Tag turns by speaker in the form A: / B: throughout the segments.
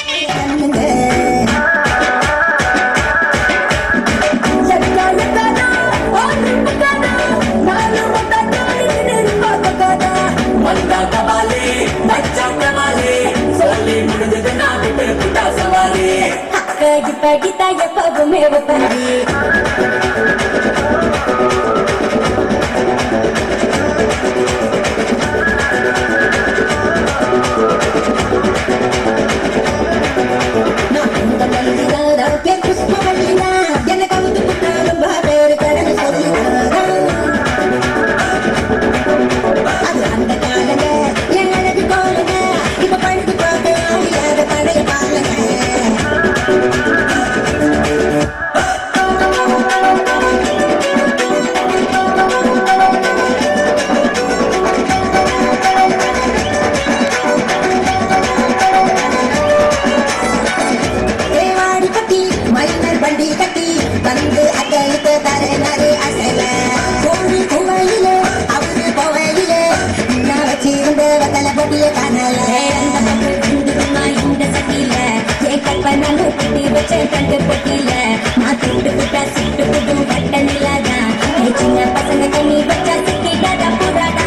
A: படித்தா எப்பவுமே ஒப்பந்தி
B: தேவாடி கட்டி மைனர் வண்டி கட்டி வந்து அக்கலுக்கு தரனரு அசல கோழி குவையிலே அவரு கோவையிலே நான் வச்சிருந்த வத்தல பொட்டிய காணல
A: இந்த சட்டியில என் கற்பனை கட்டி வச்ச கண்டு பொட்டியில நான் துட்டு புட்டா சிட்டு புடும் கட்ட நிலாதான் சின்ன பசங்க கண்ணி வச்சா சிக்கிட்டாடா புடாடா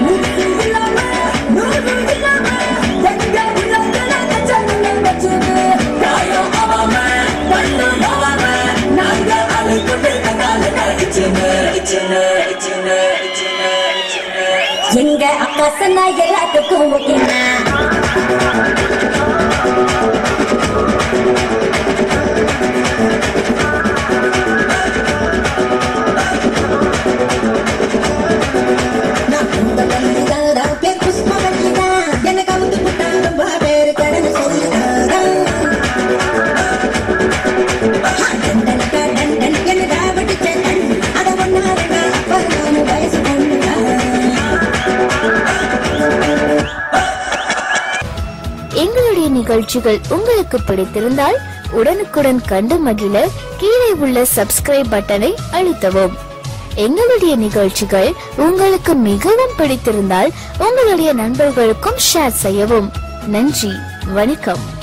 A: எங்க அக்கா சொன்னா எல்லாத்துக்கும் ஓகேனா
B: நான் இந்த வண்டிதான் பேர் புஷ்ப வண்டிதான் எனக்கு அவுத்து புட்டா ரொம்ப பேரு கடந்து சொல்லுதான்
C: எங்களுடைய நிகழ்ச்சிகள் உங்களுக்கு பிடித்திருந்தால் உடனுக்குடன் கண்டு மகிழ கீழே உள்ள சப்ஸ்கிரைப் பட்டனை அழுத்தவும் எங்களுடைய நிகழ்ச்சிகள் உங்களுக்கு மிகவும் பிடித்திருந்தால் உங்களுடைய நண்பர்களுக்கும் ஷேர் செய்யவும் நன்றி வணக்கம்